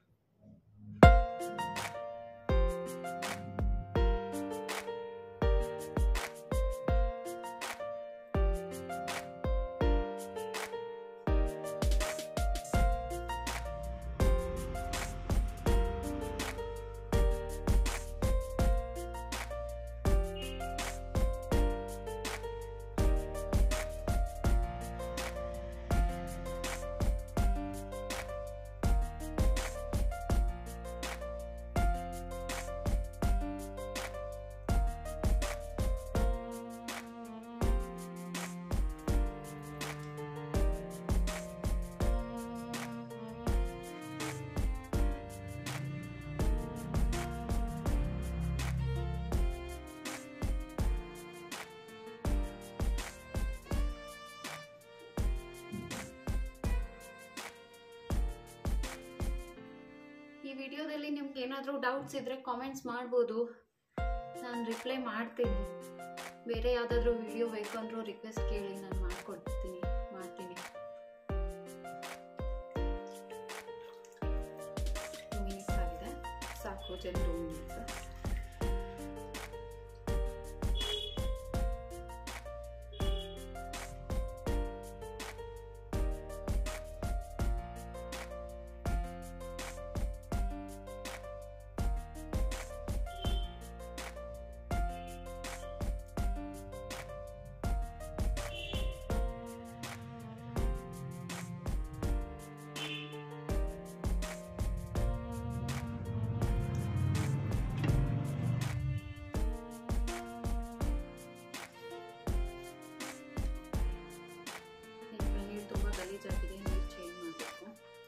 ಈ ವಿಡಿಯೋದಲ್ಲಿ ನಿಮ್ಗೆ ಏನಾದರೂ ಡೌಟ್ಸ್ ಇದ್ದರೆ ಕಾಮೆಂಟ್ಸ್ ಮಾಡ್ಬೋದು ನಾನು ರಿಪ್ಲೈ ಮಾಡ್ತೀನಿ ಬೇರೆ ಯಾವುದಾದ್ರೂ ವಿಡಿಯೋ ಬೇಕು ಅಂದರೂ ರಿಕ್ವೆಸ್ಟ್ ಕೇಳಿ ನಾನು ಮಾಡಿಕೊಡ್ತೀನಿ ಮಾಡ್ತೀನಿ ಟೂ ಮಿನಿಟ್ಸ್ ಆಗಿದೆ ಸಾಕು ಜನ ಟೂ ಮಿನಿಟ್ಸ್ ನೀರು ತುಂಬ ಗಲೀಜಾಗಿದೆ ನೀರು ಚೇಂಜ್ ಮಾಡಬೇಕು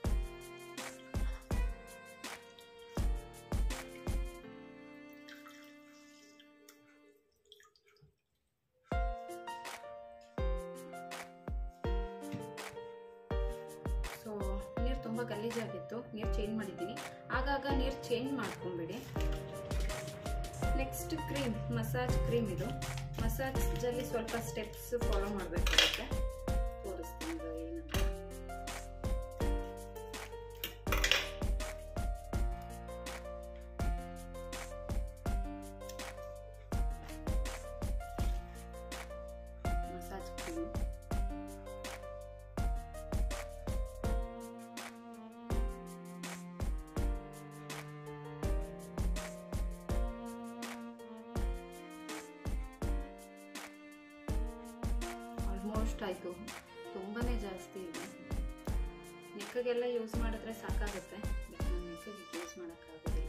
ಸೊ ನೀರು ತುಂಬ ಗಲೀಜಾಗಿತ್ತು ನೀರು ಚೇಂಜ್ ಮಾಡಿದ್ದೀನಿ ಆಗಾಗ ನೀರು ಚೇಂಜ್ ಮಾಡ್ಕೊಂಬಿಡಿ ನೆಕ್ಸ್ಟ್ ಕ್ರೀಮ್ ಮಸಾಜ್ ಕ್ರೀಮ್ ಇದು ಮಸಾಜಲ್ಲಿ ಸ್ವಲ್ಪ ಸ್ಟೆಪ್ಸ್ ಫಾಲೋ ಮಾಡಬೇಕಾಗುತ್ತೆ ತೋರಿಸ್ತೀನಿ ಇದು ಏನಂತ ಮಸಾಜ್ ಕ್ರೀಮ್ ಆಲ್ಮೋಸ್ಟ್ ಆಯಿತು ತುಂಬಾ ಜಾಸ್ತಿ ಇದೆ ನೆಕ್ಕಿಗೆಲ್ಲ ಯೂಸ್ ಮಾಡಿದ್ರೆ ಸಾಕಾಗುತ್ತೆ ಬಟ್ ನಾನು ನೆಕ್ಕಿಗೆ ಯೂಸ್ ಮಾಡೋಕ್ಕಾಗೋದಿಲ್ಲ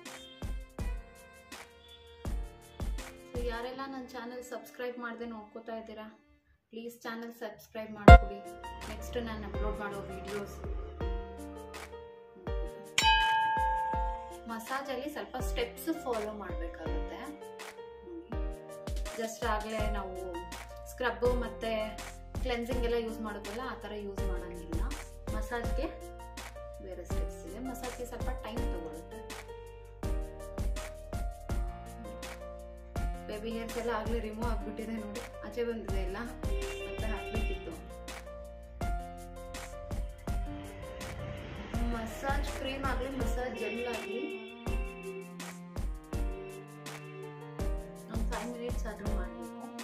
ಸೊ ಯಾರೆಲ್ಲ ನನ್ನ ಚಾನಲ್ ಸಬ್ಸ್ಕ್ರೈಬ್ ಮಾಡದೆ ನೋಡ್ಕೋತಾ ಇದ್ದೀರಾ ಪ್ಲೀಸ್ ಚಾನಲ್ ಸಬ್ಸ್ಕ್ರೈಬ್ ಮಾಡಿಕೊಡಿ ನೆಕ್ಸ್ಟ್ ನಾನು ಅಪ್ಲೋಡ್ ಮಾಡೋ ವಿಡಿಯೋಸ್ ಮಸಾಜಲ್ಲಿ ಸ್ವಲ್ಪ ಸ್ಟೆಪ್ಸ್ ಫಾಲೋ ಮಾಡಬೇಕಾಗುತ್ತೆ ಜಸ್ಟ್ ಆಗಲೇ ನಾವು ಸ್ಕ್ರಬ್ಬು ಮತ್ತು ಕ್ಲೆನ್ಸಿಂಗ್ ಎಲ್ಲ ಯೂಸ್ ಮಾಡೋದಲ್ಲ ಆ ಥರ ಯೂಸ್ ಮಾಡೋಂಗಿಲ್ಲ ಮಸಾಜ್ಗೆ ಬೇರೆ ಸ್ಟೆಪ್ಸ್ ಇದೆ ಮಸಾಜ್ಗೆ ಸ್ವಲ್ಪ ಟೈಮ್ ತಗೊಳುತ್ತೆ ಬೇಬಿ ಹೇರ್ಸ್ ಎಲ್ಲ ಆಗಲೇ ರಿಮೂವ್ ಆಗಿಬಿಟ್ಟಿದೆ ನೋಡಿ ಆಚೆ ಬಂದಿದೆ ಎಲ್ಲ ಮತ್ತೆ ಹಾಕಬೇಕಿತ್ತು ಮಸಾಜ್ ಕ್ರೀಮ್ ಆಗಲಿ ಮಸಾಜ್ ಜೆಲ್ ಆಗಲಿ ಒಂದು ಫೈವ್ ಮಿನಿಟ್ಸ್ ಆದರೂ ಮಾಡಬೇಕು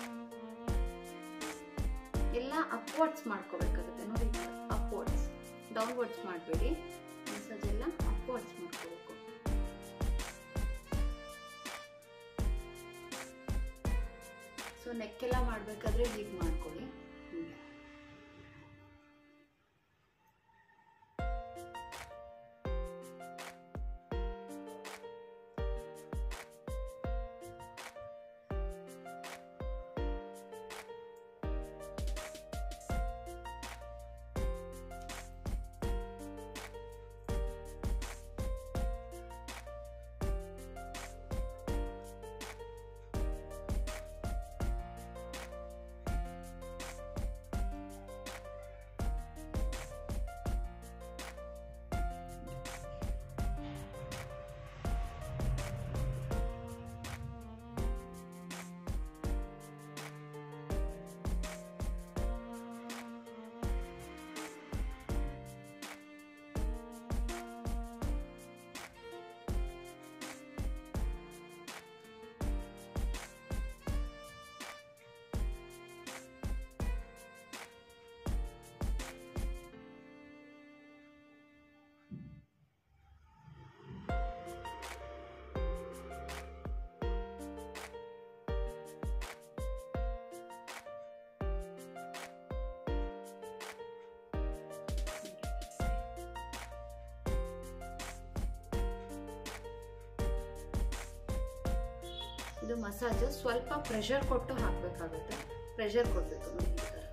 ಎಲ್ಲ ಅಪ್ವರ್ಡ್ಸ್ ಮಾಡ್ಕೋಬೇಕಾಗುತ್ತೆ ನೋಡಿ ಅಪ್ವರ್ಡ್ಸ್ ಡೌನ್ವರ್ಡ್ಸ್ ಮಾಡಬೇಡಿ ಮಸಾಜ್ ಎಲ್ಲ ಅಪ್ವರ್ಡ್ಸ್ ಮಾಡ್ಕೋಬೇಕು ಸೊ ನೆಕ್ಕೆಲ್ಲ ಮಾಡಬೇಕಾದ್ರೆ ಹೀಗೆ ಮಾಡ್ಕೊಳ್ಳಿ ಹೀಗೆ. ಇದು ಮಸಾಜ್ ಸ್ವಲ್ಪ ಪ್ರೆಷರ್ ಕೊಟ್ಟು ಹಾಕಬೇಕಾಗುತ್ತೆ ಪ್ರೆಷರ್ ಕೊಡಬೇಕು ನೋಡಿ ಈ ಥರ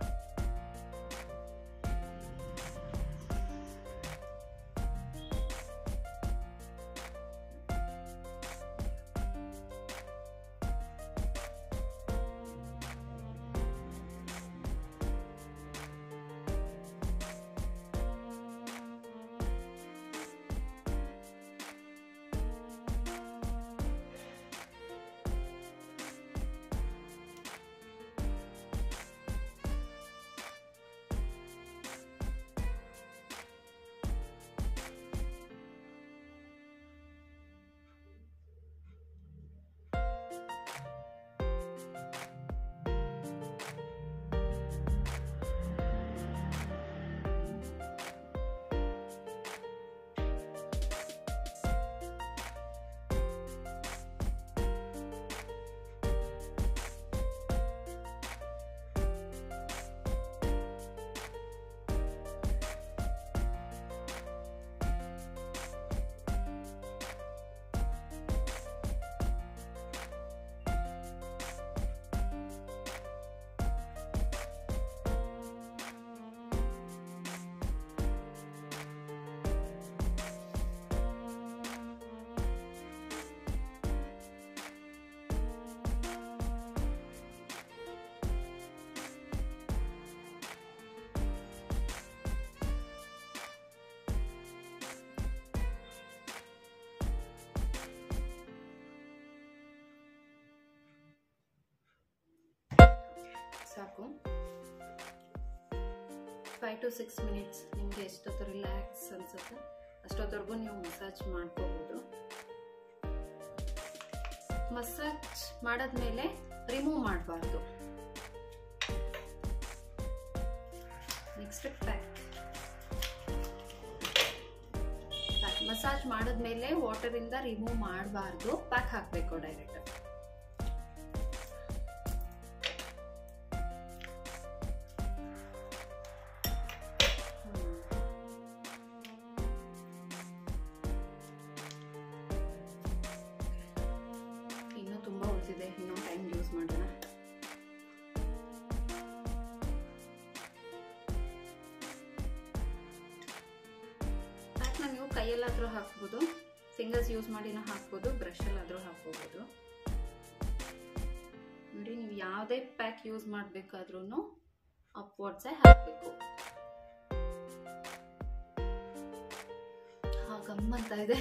ಸಾಕು ಫೈವ್ ಟು ಸಿಕ್ಸ್ ಮಿನಿಟ್ಸ್ ನಿಮಗೆ ಎಷ್ಟೊತ್ತು ರಿಲ್ಯಾಕ್ಸ್ ಅನ್ಸುತ್ತೆ ಅಷ್ಟೊತ್ತವರೆಗೂ ನೀವು ಮಸಾಜ್ ಮಾಡ್ಕೋಬೋದು ಮಸಾಜ್ ಮಾಡಾದ್ಮೇಲೆ ರಿಮೂವ್ ಮಾಡಬಾರ್ದು ನೆಕ್ಸ್ಟ್ ಪ್ಯಾಕ್ ಮಸಾಜ್ ಮಾಡಿದ್ಮೇಲೆ ವಾಟರಿಂದ ರಿಮೂವ್ ಮಾಡಬಾರ್ದು ಪ್ಯಾಕ್ ಹಾಕಬೇಕು ಡೈರೆಕ್ಟ್ ಇನ್ನೂ ತುಂಬ ಉಳಿದಿದೆ ಇನ್ನೂ ಟೈಮ್ ಯೂಸ್ ಮಾಡೋಣ ಪ್ಯಾಕ್ನ ನೀವು ಕೈಯಲ್ಲಾದರೂ ಹಾಕ್ಬೋದು ಫಿಂಗರ್ಸ್ ಯೂಸ್ ಮಾಡಿನೂ ಹಾಕ್ಬೋದು ಬ್ರಷಲ್ಲಾದರೂ ಹಾಕ್ಕೋಬೋದು ನೋಡಿ ನೀವು ಯಾವುದೇ ಪ್ಯಾಕ್ ಯೂಸ್ ಮಾಡಬೇಕಾದ್ರೂ ಅಪ್ವರ್ಡ್ಸೇ ಹಾಕಬೇಕು ಗಮ್ಮಂತ ಇದೆ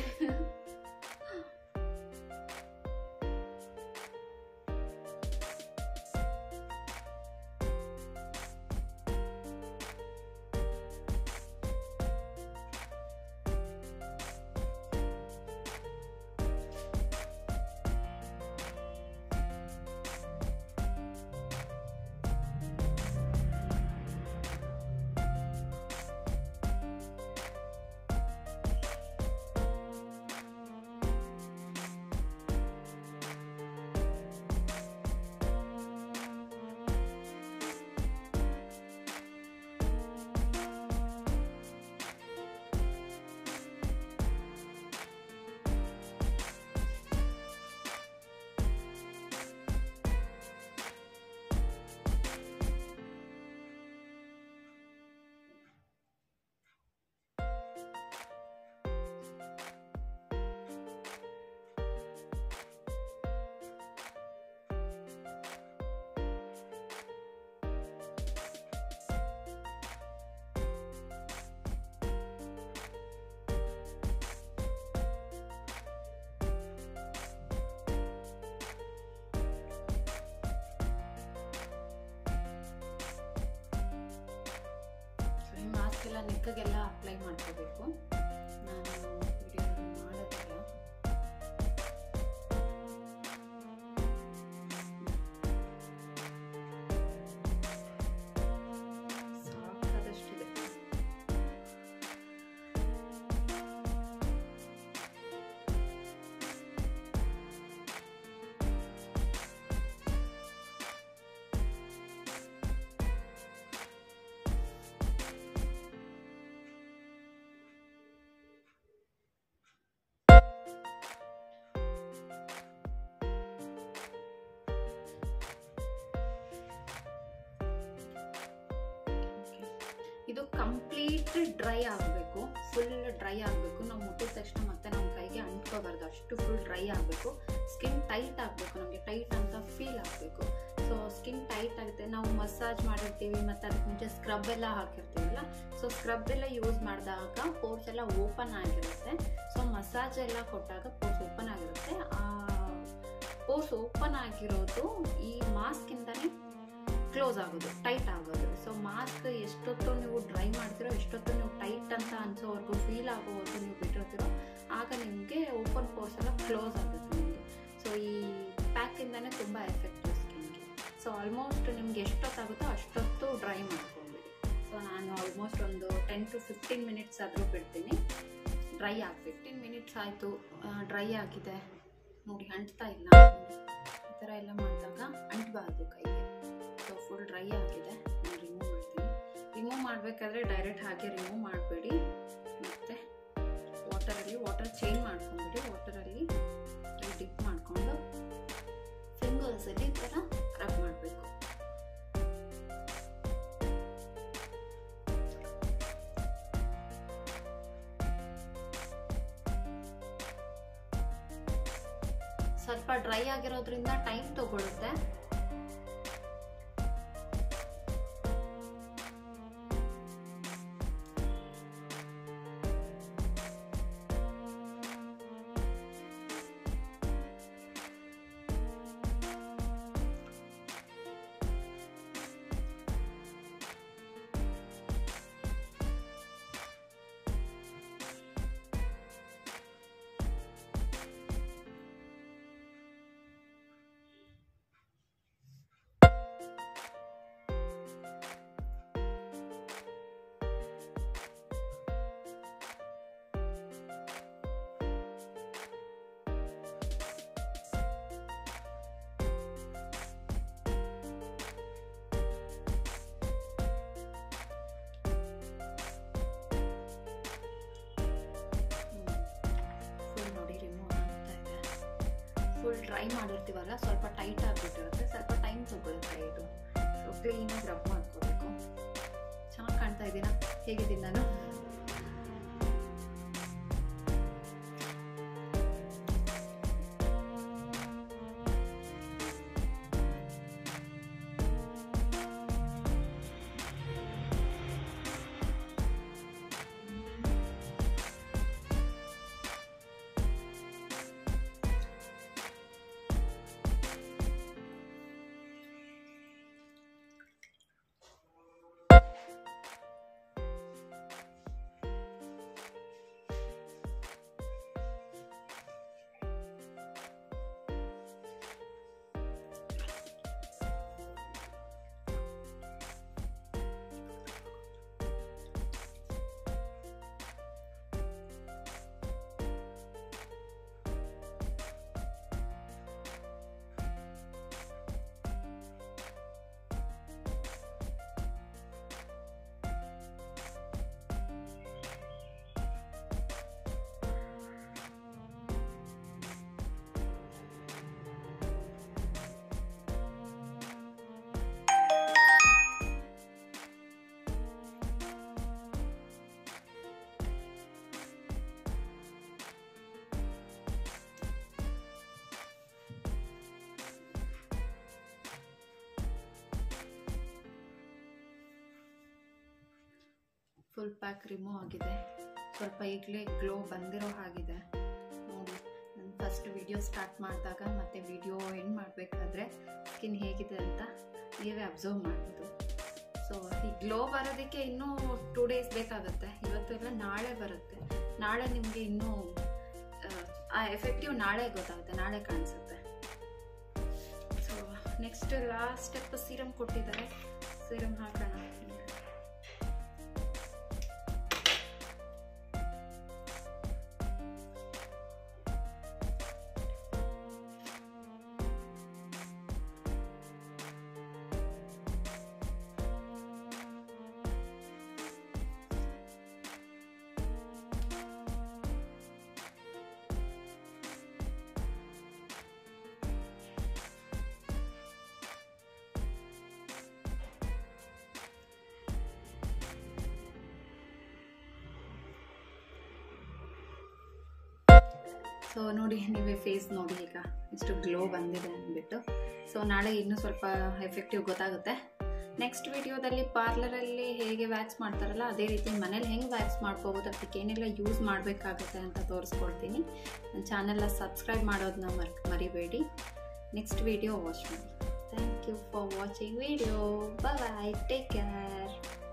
ಮಾಸ್ಕ್ ಎಲ್ಲ ನೆಕ್ಗೆಲ್ಲ ಅಪ್ಲೈ ಮಾಡ್ಕೋಬೇಕು ನಾನು ವಿಡಿಯೋದಲ್ಲಿ ಮಾಡೋದಿಲ್ಲ ಸಾಕಾದಷ್ಟಿದೆ ಕಂಪ್ಲೀಟ್ ಡ್ರೈ ಆಗಬೇಕು ಫುಲ್ ಡ್ರೈ ಆಗಬೇಕು ನಾವು ಮುಟ್ಟಿದ ತಕ್ಷಣ ಮತ್ತೆ ನಮ್ಮ ಕೈಗೆ ಅಂಟ್ಕೋಬಾರ್ದು ಅಷ್ಟು ಫುಲ್ ಡ್ರೈ ಆಗಬೇಕು ಸ್ಕಿನ್ ಟೈಟ್ ಆಗಬೇಕು ನಮಗೆ ಟೈಟ್ ಅಂತ ಫೀಲ್ ಆಗಬೇಕು ಸೊ ಸ್ಕಿನ್ ಟೈಟ್ ಆಗುತ್ತೆ ನಾವು ಮಸಾಜ್ ಮಾಡಿರ್ತೀವಿ ಮತ್ತು ಅದಕ್ಕೆ ಮುಂಚೆ ಸ್ಕ್ರಬ್ ಎಲ್ಲ ಹಾಕಿರ್ತೀವಲ್ಲ ಸೊ ಸ್ಕ್ರಬ್ ಎಲ್ಲ ಯೂಸ್ ಮಾಡಿದಾಗ ಪೋರ್ಸ್ ಎಲ್ಲ ಓಪನ್ ಆಗಿರುತ್ತೆ ಸೊ ಮಸಾಜ್ ಎಲ್ಲ ಕೊಟ್ಟಾಗ ಪೋರ್ಸ್ ಓಪನ್ ಆಗಿರುತ್ತೆ ಆ ಪೋರ್ಸ್ ಓಪನ್ ಆಗಿರೋದು ಈ ಮಾಸ್ಕಿಂದನೇ ಕ್ಲೋಸ್ ಆಗೋದು ಟೈಟ್ ಆಗೋದು ಸೊ ಮಾಸ್ಕ್ ಎಷ್ಟೊತ್ತು ನೀವು ಡ್ರೈ ಮಾಡ್ತಿರೋ ಎಷ್ಟೊತ್ತು ನೀವು ಟೈಟ್ ಅಂತ ಅನ್ಸೋವರೆಗೂ ಫೀಲ್ ಆಗೋವರೆಗೂ ನೀವು ಬಿಟ್ಟಿರ್ತೀರೋ ಆಗ ನಿಮಗೆ ಓಪನ್ ಪೋರ್ಸ್ ಎಲ್ಲ ಕ್ಲೋಸ್ ಆಗುತ್ತೆ ನಿಮಗೆ ಸೊ ಈ ಪ್ಯಾಕಿಂದನೇ ತುಂಬ ಎಫೆಕ್ಟಿವ್ ಸ್ಕಿನ್ಗೆ ಸೊ ಆಲ್ಮೋಸ್ಟ್ ನಿಮ್ಗೆ ಎಷ್ಟೊತ್ತಾಗುತ್ತೋ ಅಷ್ಟೊತ್ತು ಡ್ರೈ ಮಾಡ್ಕೊಂಬಿಡಿ ಸೊ ನಾನು ಆಲ್ಮೋಸ್ಟ್ ಒಂದು ಟೆನ್ ಟು ಫಿಫ್ಟೀನ್ ಮಿನಿಟ್ಸ್ ಆದರೂ ಬಿಡ್ತೀನಿ ಡ್ರೈ ಆಗಿ ಫಿಫ್ಟೀನ್ ಮಿನಿಟ್ಸ್ ಆಯಿತು ಡ್ರೈ ಆಗಿದೆ ನೋಡಿ ಅಂಟ್ತಾ ಇಲ್ಲ ಈ ಥರ ಎಲ್ಲ ಮಾಡಿದಾಗ ಅಂಟಬಾರ್ದು ಕೈಗೆ ಸೊ ಫುಲ್ ಡ್ರೈ ಆಗಿದೆ ನಾನು ರಿಮೂವ್ ಮಾಡ್ತೀನಿ ರಿಮೂವ್ ಮಾಡಬೇಕಾದ್ರೆ ಡೈರೆಕ್ಟ್ ಹಾಗೆ ರಿಮೂವ್ ಮಾಡಬೇಡಿ ಮತ್ತು ವಾಟರಲ್ಲಿ ವಾಟರ್ ಚೇಂಜ್ ಮಾಡ್ಕೊಂಬಿಡಿ ವಾಟರಲ್ಲಿ ಡಿಪ್ ಮಾಡಿಕೊಂಡು ಫಿಂಗರ್ಸಲ್ಲಿ ಈ ಥರ ರಬ್ ಮಾಡಬೇಕು ಸ್ವಲ್ಪ ಡ್ರೈ ಆಗಿರೋದ್ರಿಂದ ಟೈಮ್ ತಗೊಳುತ್ತೆ ಫುಲ್ ನೋಡಿ ರಿಮೂವ್ ಆಗ್ತಾ ಇದೆ ಫುಲ್ ಡ್ರೈ ಮಾಡಿರ್ತೀವಲ್ಲ ಸ್ವಲ್ಪ ಟೈಟ್ ಆಗಿಬಿಟ್ಟಿರುತ್ತೆ ಸ್ವಲ್ಪ ಟೈಮ್ ತಗೊಳುತ್ತೆ ಇದು ಸೊ ಕ್ಲೀನಾಗಿ ರಬ್ ಮಾಡ್ಕೋಬೇಕು ಚೆನ್ನಾಗಿ ಕಾಣ್ತಾ ಇದ್ದೀನ ಹೇಗಿದ್ದೀನಿ ನಾನು ಫುಲ್ ಪ್ಯಾಕ್ ರಿಮೂವ್ ಆಗಿದೆ ಸ್ವಲ್ಪ ಈಗಲೇ ಗ್ಲೋ ಬಂದಿರೋ ಹಾಗಿದೆ ನೋಡಿ ನಾನು ಫಸ್ಟ್ ವಿಡಿಯೋ ಸ್ಟಾರ್ಟ್ ಮಾಡಿದಾಗ ಮತ್ತು ವಿಡಿಯೋ ಎಂಡ್ ಮಾಡಬೇಕಾದ್ರೆ ಸ್ಕಿನ್ ಹೇಗಿದೆ ಅಂತ ನೀವೇ ಅಬ್ಸರ್ವ್ ಮಾಡ್ಬೋದು ಸೊ ಈ ಗ್ಲೋ ಬರೋದಕ್ಕೆ ಇನ್ನೂ ಟೂ ಡೇಸ್ ಬೇಕಾಗುತ್ತೆ ಇವತ್ತು ಇಲ್ಲ ನಾಳೆ ಬರುತ್ತೆ ನಾಳೆ ನಿಮಗೆ ಇನ್ನೂ ಆ ಎಫೆಕ್ಟಿವ್ ನಾಳೆ ಗೊತ್ತಾಗುತ್ತೆ ನಾಳೆ ಕಾಣಿಸುತ್ತೆ so next last step serum ಕೊಟ್ಟಿದ್ದಾರೆ ಸೀರಮ್ ಹಾಕೋಣ ಸೊ ನೋಡಿ ನೀವೇ ಫೇಸ್ ನೋಡಿ ಈಗ ಎಷ್ಟು ಗ್ಲೋ ಬಂದಿದೆ ಅಂದ್ಬಿಟ್ಟು ಸೊ ನಾಳೆ ಇನ್ನೂ ಸ್ವಲ್ಪ ಎಫೆಕ್ಟಿವ್ ಗೊತ್ತಾಗುತ್ತೆ ನೆಕ್ಸ್ಟ್ ವಿಡಿಯೋದಲ್ಲಿ ಪಾರ್ಲರಲ್ಲಿ ಹೇಗೆ ವ್ಯಾಕ್ಸ್ ಮಾಡ್ತಾರಲ್ಲ ಅದೇ ರೀತಿ ಮನೇಲಿ ಹೆಂಗೆ ವ್ಯಾಕ್ಸ್ ಮಾಡ್ಕೋಬೋದು ಅದಕ್ಕೆ ಏನೆಲ್ಲ ಯೂಸ್ ಮಾಡಬೇಕಾಗುತ್ತೆ ಅಂತ ತೋರಿಸ್ಕೊಡ್ತೀನಿ ನನ್ನ ಚಾನೆಲ್ನ ಸಬ್ಸ್ಕ್ರೈಬ್ ಮಾಡೋದನ್ನ ಮರ್ ಮರಿಬೇಡಿ ನೆಕ್ಸ್ಟ್ ವಿಡಿಯೋ ವಾಚ್ ಮಾಡಿ thank you for watching video bye take care